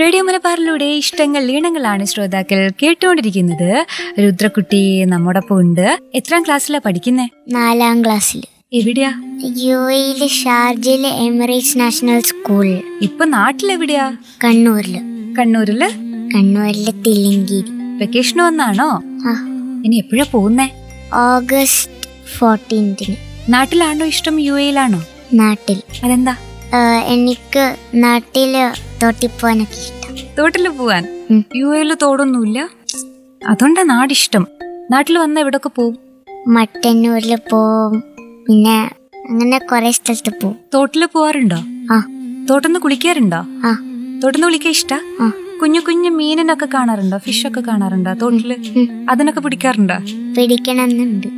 Radio മലബാറിലൂടെ ഇഷ്ടങ്ങൾ ഈണങ്ങളാണ് ശ്രോതാക്കൾ കേട്ടുകൊണ്ടിരിക്കുന്നത് രുദ്രക്കുട്ടി നമ്മോടൊപ്പം ഉണ്ട് എത്രാം ക്ലാസ്സിലാ പഠിക്കുന്നേ നാലാം ക്ലാസ്സിൽ എവിടെയാ യു എയിലെ ഷാർജയിലെ എമിറേറ്റ്സ് നാഷണൽ സ്കൂൾ ഇപ്പൊ നാട്ടിലെവിടെയാ കണ്ണൂരിൽ കണ്ണൂരില് കണ്ണൂരിലെ തില്ലങ്കേരി വെക്കേഷൻ വന്നാണോ ആ ഇനി എപ്പോഴാ പോകുന്നേ ഓഗസ്റ്റ് ഫോർട്ടീൻത്തിന് നാട്ടിലാണോ ഇഷ്ടം യു എയിലാണോ നാട്ടിൽ അതെന്താ ആ, എനിക്ക് നാട്ടിൽ തോട്ടിപ്പോവാനൊക്കെ ഇഷ്ടം തോട്ടില് പോവാൻ ഉം. യു എയില് തോടൊന്നുമില്ല അതുകൊണ്ടാ നാടിഷ്ടം നാട്ടിൽ വന്ന എവിടൊക്കെ പോവും മട്ടന്നൂരിൽ പോവും പിന്നെ അങ്ങനെ കുറെ സ്ഥലത്ത് പോവും തോട്ടില് പോവാറുണ്ടോ ആ തോട്ടന്ന് കുളിക്കാറുണ്ടോ ആ തോട്ടന്ന് കുളിക്കാൻ ഇഷ്ടാ ആ കുഞ്ഞു കുഞ്ഞു മീനിനൊക്കെ കാണാറുണ്ടോ ഫിഷ് ഒക്കെ കാണാറുണ്ടോ തോട്ടില് ഉം. അതിനൊക്കെ പിടിക്കാറുണ്ടോ പിടിക്കണമെന്നുണ്ട്